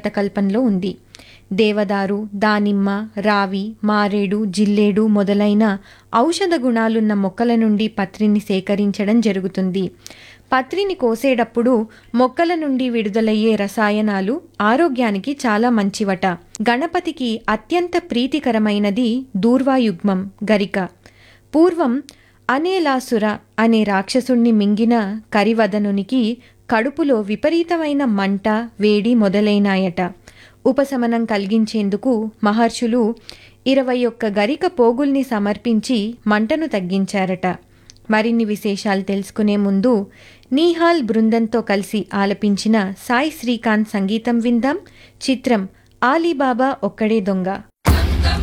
అర్థకల్పంలో ఉంది దేవదారు దానిమ్మ రావి మారేడు జిల్లేడు మొదలైన ఔషధ గుణాలున్న మొక్కల నుండి పత్రిని సేకరించడం జరుగుతుంది పత్రిని కోసేటప్పుడు మొక్కల నుండి విడుదలయ్యే రసాయనాలు ఆరోగ్యానికి చాలా మంచివట గణపతికి అత్యంత ప్రీతికరమైనది దూర్వాయుగ్మం గరిక పూర్వం అనేలాసుర అనే రాక్షసుణ్ణి మింగిన కరివదనునికి కడుపులో విపరీతమైన మంట వేడి మొదలైనాయట ఉపశమనం కలిగించేందుకు మహర్షులు ఇరవై ఒక్క గరిక పోగుల్ని సమర్పించి మంటను తగ్గించారట మరిన్ని విశేషాలు తెలుసుకునే ముందు నీహాల్ బృందంతో కలిసి ఆలపించిన సాయి శ్రీకాంత్ సంగీతం విందాం చిత్రం ఆలీబాబా ఒక్కడే దొంగ